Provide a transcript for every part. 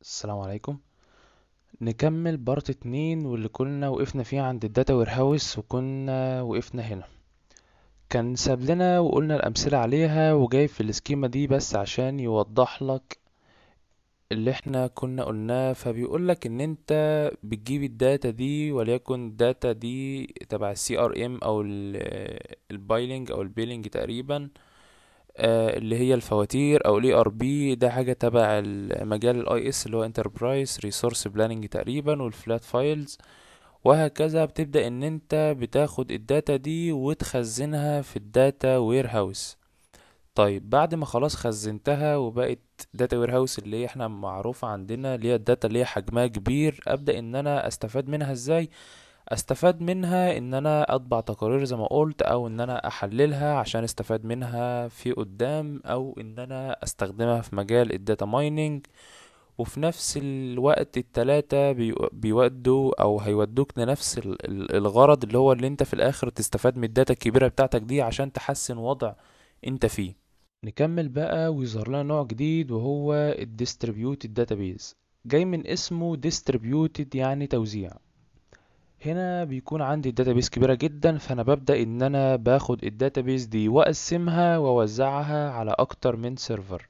السلام عليكم نكمل بارت اتنين واللي كنا وقفنا فيه عند الداتا وير هاوس وكنا وقفنا هنا كان ساب لنا وقلنا الأمثلة عليها وجاي في السكيمة دي بس عشان يوضح لك اللي احنا كنا قلناه فبيقول لك ان انت بتجيب الداتا دي وليكن الداتا دي تبع السي ار ام او البايلنج او البيلنج تقريبا آه، اللي هي الفواتير او الاي ار بي ده حاجه تبع المجال الاي اس اللي هو انتربرايز ريسورس بلاننج تقريبا والفلات فايلز وهكذا بتبدا ان انت بتاخد الداتا دي وتخزنها في الداتا وير هاوس طيب بعد ما خلاص خزنتها وبقت داتا وير هاوس اللي هي احنا معروفه عندنا اللي هي الداتا اللي هي حجمها كبير ابدا ان انا استفاد منها ازاي استفاد منها ان انا اطبع تقارير زي ما قلت او ان انا احللها عشان استفاد منها في قدام او ان انا استخدمها في مجال الداتا مايننج وفي نفس الوقت التلاتة بيو- بيودوا او هيودوك لنفس ال- ال- الغرض اللي هو اللي انت في الاخر تستفاد من الداتا الكبيرة بتاعتك دي عشان تحسن وضع انت فيه نكمل بقى ويظهر لنا نوع جديد وهو ال Distributed Database جاي من اسمه Distributed يعني توزيع هنا بيكون عندي الداتابيس كبيرة جدا فانا ببدأ ان انا باخد الداتابيس دي واقسمها واوزعها على اكتر من سيرفر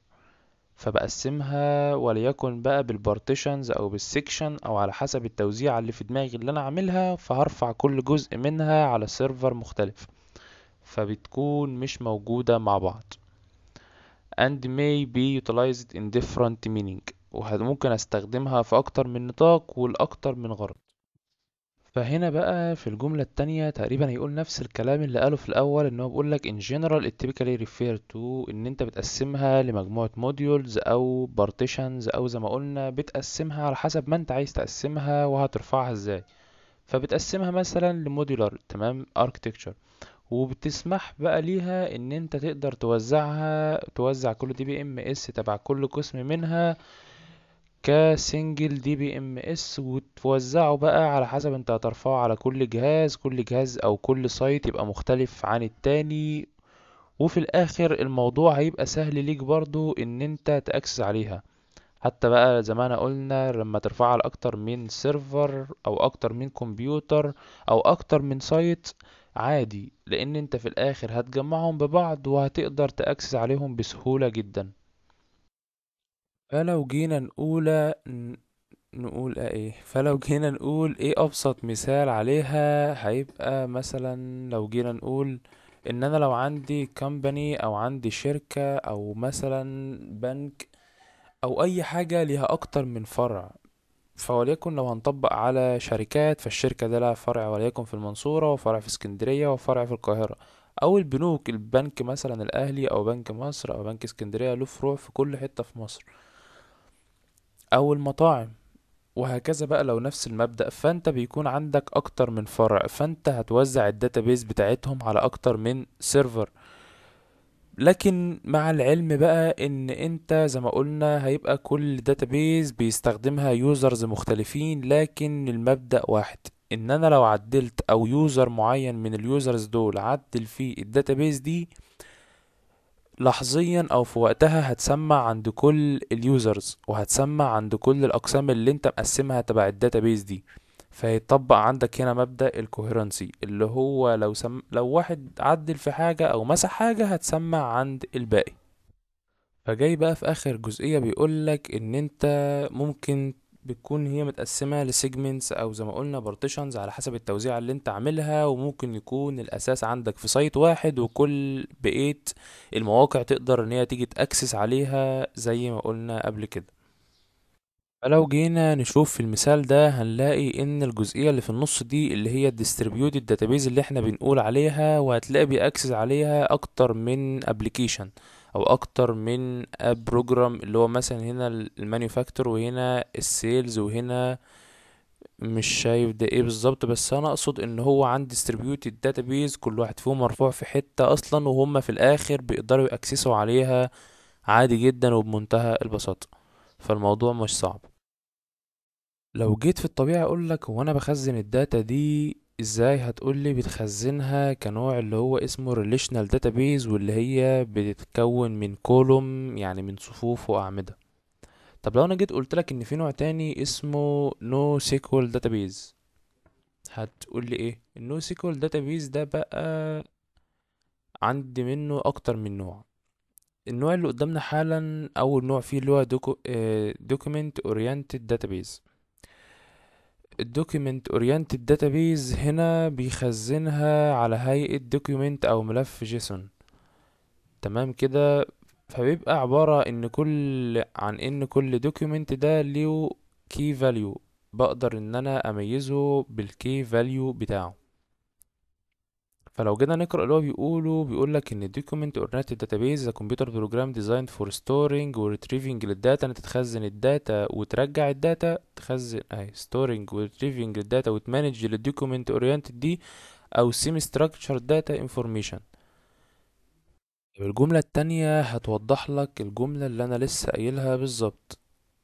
فبقسمها وليكن بقى بالبارتيشنز او بالسكشن او على حسب التوزيع اللي في دماغي اللي انا عاملها فهرفع كل جزء منها على سيرفر مختلف فبتكون مش موجودة مع بعض and may be utilized in different meaning وممكن استخدمها في اكتر من نطاق والاكتر من غرض فهنا بقى في الجملة التانية تقريبا هيقول نفس الكلام اللي قاله في الأول إن هو بيقول لك in general it typically refer to إن أنت بتقسمها لمجموعة modules أو partitions أو زي ما قلنا بتقسمها على حسب ما أنت عايز تقسمها وهترفعها إزاي فبتقسمها مثلا لموديولار تمام architecture وبتسمح بقى ليها إن أنت تقدر توزعها توزع كل دي بي ام اس تبع كل قسم منها كسنجل دي بي ام اس وتوزعه بقى على حسب انت هترفعه على كل جهاز كل جهاز او كل سايت يبقى مختلف عن التاني وفي الاخر الموضوع هيبقى سهل ليك برضو ان انت تأكسس عليها حتى بقى زي ما انا قلنا لما ترفعها على اكتر من سيرفر او اكتر من كمبيوتر او اكتر من سايت عادي لان انت في الاخر هتجمعهم ببعض وهتقدر تأكسس عليهم بسهولة جدا فلو جينا نقول نقول ايه فلو جينا نقول ايه ابسط مثال عليها هيبقى مثلا لو جينا نقول ان انا لو عندي كومباني او عندي شركة او مثلا بنك او اي حاجة ليها اكتر من فرع فوليكن لو هنطبق على شركات فالشركة ده لها فرع وليكن في المنصورة وفرع في اسكندرية وفرع في القاهرة او البنوك البنك مثلا الاهلي او بنك مصر او بنك اسكندرية له فروع في كل حتة في مصر او المطاعم وهكذا بقى لو نفس المبدأ فانت بيكون عندك اكتر من فرع فانت هتوزع الداتابيز بتاعتهم على اكتر من سيرفر لكن مع العلم بقى ان انت زي ما قلنا هيبقى كل داتابيز بيستخدمها يوزرز مختلفين لكن المبدأ واحد ان انا لو عدلت او يوزر معين من اليوزرز دول عدل في الداتابيز دي لحظيا او في وقتها هتسمع عند كل اليوزرز وهتسمع عند كل الاقسام اللي انت مقسمها تبع الداتابيز دي فيطبق عندك هنا مبدأ الكوهيرنسي اللي هو لو سم... لو واحد عدل في حاجة او مسح حاجة هتسمع عند الباقي فجاي بقى في اخر جزئية بيقولك ان انت ممكن بتكون هي متقسمة لسيجمنتس او زي ما قلنا بارتيشنز على حسب التوزيع اللي انت عاملها وممكن يكون الاساس عندك في سايت واحد وكل بقيت المواقع تقدر ان هي تيجي تأكسس عليها زي ما قلنا قبل كده فلو جينا نشوف في المثال ده هنلاقي ان الجزئية اللي في النص دي اللي هي الديستريبيوتد داتابيز اللي احنا بنقول عليها وهتلاقي بيأكسس عليها اكتر من ابلكيشن او اكتر من اب بروجرام اللي هو مثلا هنا المانيفاكتور وهنا السيلز وهنا مش شايف ده ايه بالظبط بس انا اقصد ان هو عندي distributed database كل واحد فيهم مرفوع في حتة اصلا وهم في الاخر بيقدروا يأكسسوا عليها عادي جدا وبمنتهى البساطة فالموضوع مش صعب لو جيت في الطبيعة اقولك هو انا بخزن الداتا دي ازاي هتقولي بتخزنها كنوع اللي هو اسمه relational database واللي هي بتتكون من كولوم يعني من صفوف واعمدة طب لو انا جيت قلت لك ان في نوع تاني اسمه نو سيكوال داتابيز هتقول لي ايه النو سيكوال داتابيز ده بقى عندي منه اكتر من نوع النوع اللي قدامنا حالا اول نوع فيه اللي هو دوكيمنت اورينتد داتابيز الدوكيمنت اورينتد داتابيز هنا بيخزنها على هيئة دوكيمنت او ملف جيسون تمام كده فبيبقى عبارة ان كل عن ان كل دوكيمنت ده ليه كي فاليو بقدر ان انا اميزه بالكي فاليو بتاعه فلو جينا نقرأ اللي هو بيقوله بيقولك ان document oriented database a computer program designed for storing و retrieving للداتا انت تخزن الداتا وترجع الداتا تخزن اهي storing و retrieving للداتا وتمانج للdocument oriented دي او semi structured data information الجملة التانية هتوضح لك الجملة اللي انا لسه قايلها بالظبط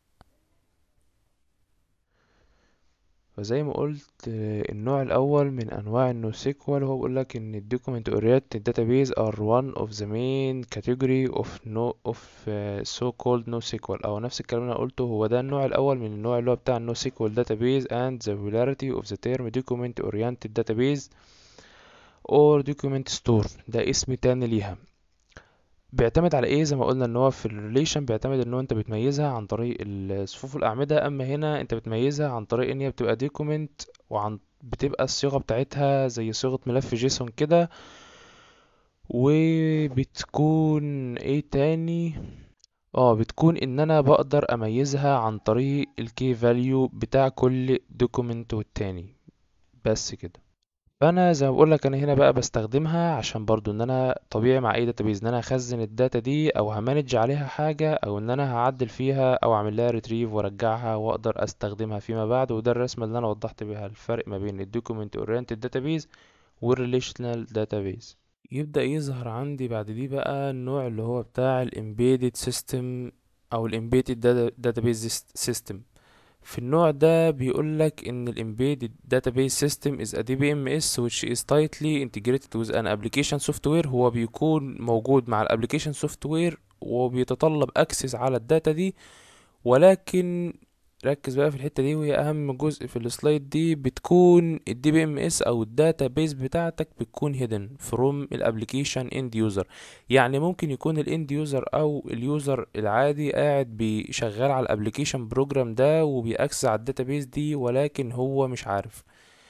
فزي ما قلت آه، النوع الأول من أنواع النو سيكوال هو بيقول لك إن الدوكيمنت أورينتد database are one of the main category of no of uh, so called NoSQL أو نفس الكلام اللي أنا قلته هو ده النوع الأول من النوع اللي هو بتاع النو سيكوال database and the popularity of the term document oriented database or document store ده اسم تاني ليها بيعتمد على ايه زي ما قلنا ان هو في الريليشن بيعتمد ان هو انت بتميزها عن طريق الصفوف الاعمدة اما هنا انت بتميزها عن طريق ان هي بتبقى دوكيمنت وعن بتبقى الصيغة بتاعتها زي صيغة ملف جيسون كده وبتكون ايه تاني اه بتكون ان انا بقدر اميزها عن طريق الكي فاليو بتاع كل دوكيمنت والتاني بس كده فانا زي ما بقول لك انا هنا بقى بستخدمها عشان برضو ان انا طبيعي مع اي داتابيز ان انا اخزن الداتا دي او همانج عليها حاجه او ان انا هعدل فيها او اعمل لها ريتريف وارجعها واقدر استخدمها فيما بعد وده الرسمه اللي انا وضحت بيها الفرق ما بين الدوكيمنت اورينتد داتابيز والريليشنال داتابيز يبدا يظهر عندي بعد دي بقى النوع اللي هو بتاع الامبيدد سيستم او الامبيدد داتابيز سيستم في النوع ده بيقولك ان ال embedded database system is a DBMS which is tightly integrated with an application software هو بيكون موجود مع الابليكيشن سوفت وير وبيتطلب اكسس على الداتا دي ولكن ركز بقى في الحته دي وهي اهم جزء في السلايد دي بتكون الدي بي ام اس او الداتا بيز بتاعتك بتكون هيدن فروم الابلكيشن اند يوزر يعني ممكن يكون الاند يوزر او اليوزر العادي قاعد بيشغل على الابلكيشن بروجرام ده وبيأكسس على الداتا بيز دي ولكن هو مش عارف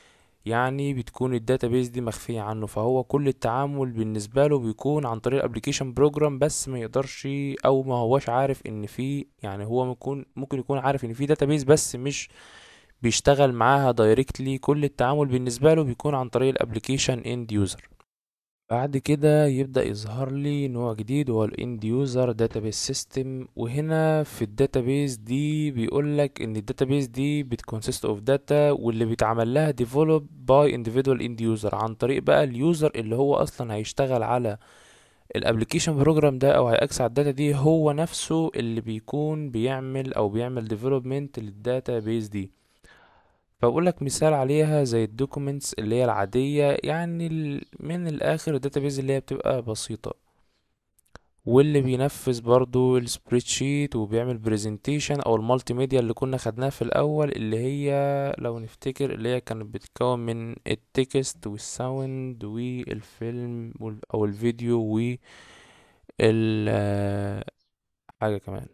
يعني بتكون الداتابيز دي مخفية عنه فهو كل التعامل بالنسبة له بيكون عن طريق الابليكيشن بروجرام بس ما يقدرش او ما هوش عارف ان في يعني هو ممكن ممكن يكون عارف ان في داتابيز بس مش بيشتغل معاها دايركتلي كل التعامل بالنسبة له بيكون عن طريق الابليكيشن اند يوزر بعد كده يبدأ يظهر لي نوع جديد هو ال End User Database System وهنا في الداتابيز دي بيقولك ان الداتابيز دي بتكونسيست اوف داتا واللي بيتعمل لها develop by individual end user عن طريق بقى اليوزر اللي هو اصلا هيشتغل على الابليكيشن بروجرام ده او هيأكس على الداتا دي هو نفسه اللي بيكون بيعمل او بيعمل development للداتابيز دي فبقول لك مثال عليها زي الدوكيومنتس اللي هي العادية يعني من الآخر الداتابيز اللي هي بتبقى بسيطة واللي بينفذ برضو السبريدشيت وبيعمل برزنتيشن او المالتي ميديا اللي كنا خدناها في الاول اللي هي لو نفتكر اللي هي كانت بتتكون من التكست والساوند والفيلم او الفيديو و حاجة كمان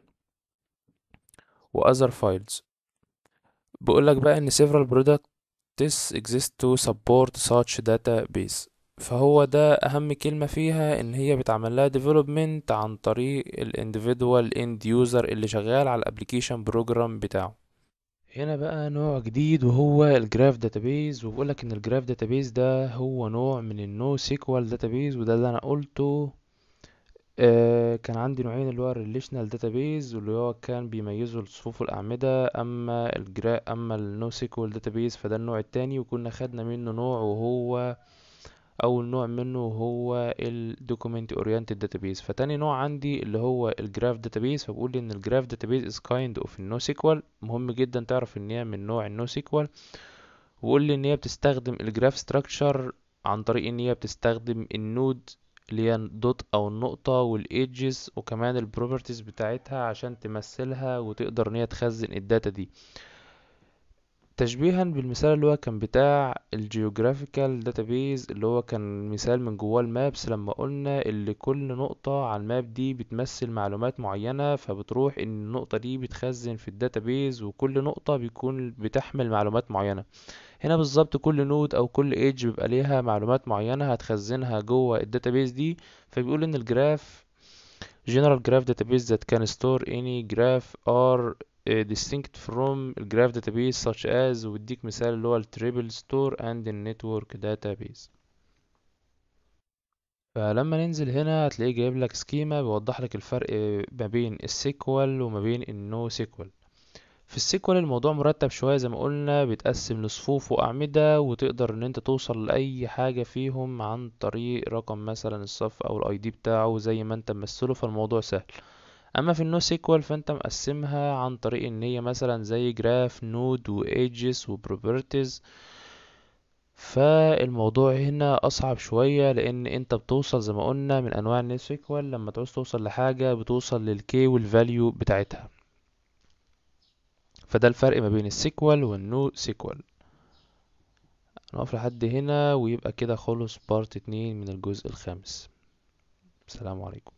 واذر فايلز بيقول لك بقى ان several products exist to support such database فهو ده اهم كلمة فيها ان هي بتعمل لها development عن طريق ال individual end user اللي شغال على الابليكيشن بروجرام بتاعه هنا بقى نوع جديد وهو الجراف داتابيز وبقول لك ان الجراف داتابيز ده هو نوع من النو سيكوال داتابيز وده اللي انا قلته آه، كان عندي نوعين اللي هو الريليشنال داتابيز واللي هو كان بيميزوا الصفوف والأعمدة أما الجرا أما النو سيكوال داتابيز فده النوع التاني وكنا خدنا منه نوع وهو أول نوع منه هو الدوكيمنت اورينتد داتابيز فتاني نوع عندي اللي هو الجراف داتابيز فبقول ان الجراف داتابيز از كايند اوف النو سيكوال مهم جدا تعرف ان هي من نوع النو سيكوال وقول لي ان هي بتستخدم الجراف ستراكشر عن طريق ان هي بتستخدم النود اللي هي الدوت او النقطة والايدجز وكمان البروبرتيز بتاعتها عشان تمثلها وتقدر ان هي تخزن الداتا دي تشبيها بالمثال اللي هو كان بتاع الجيوغرافيكال داتابيز اللي هو كان مثال من جوه المابس لما قلنا اللي كل نقطة على الماب دي بتمثل معلومات معينة فبتروح ان النقطة دي بتخزن في الداتابيز وكل نقطة بيكون بتحمل معلومات معينة هنا بالظبط كل نود او كل ايدج بيبقى ليها معلومات معينة هتخزنها جوه الداتابيز دي فبيقول ان الجراف general graph database that can store any graph are uh, distinct from graph database such as واديك مثال اللي هو ال triple store and the network database فلما ننزل هنا هتلاقيه جايب لك سكيما بيوضح لك الفرق ما بين السيكوال وما بين النو سيكوال في السيكوال الموضوع مرتب شوية زي ما قلنا بيتقسم لصفوف وأعمدة وتقدر ان انت توصل لأي حاجة فيهم عن طريق رقم مثلا الصف او الاي دي بتاعه زي ما انت ممثله فالموضوع سهل اما في النو سيكوال فانت مقسمها عن طريق ان هي مثلا زي جراف نود وايدجز وبروبرتيز فالموضوع هنا اصعب شوية لان انت بتوصل زي ما قلنا من انواع النو سيكوال لما تعوز توصل لحاجة بتوصل للكي والفاليو بتاعتها فده الفرق ما بين السيكوال والنو سيكوال نقف لحد هنا ويبقى كده خلص بارت اتنين من الجزء الخامس السلام عليكم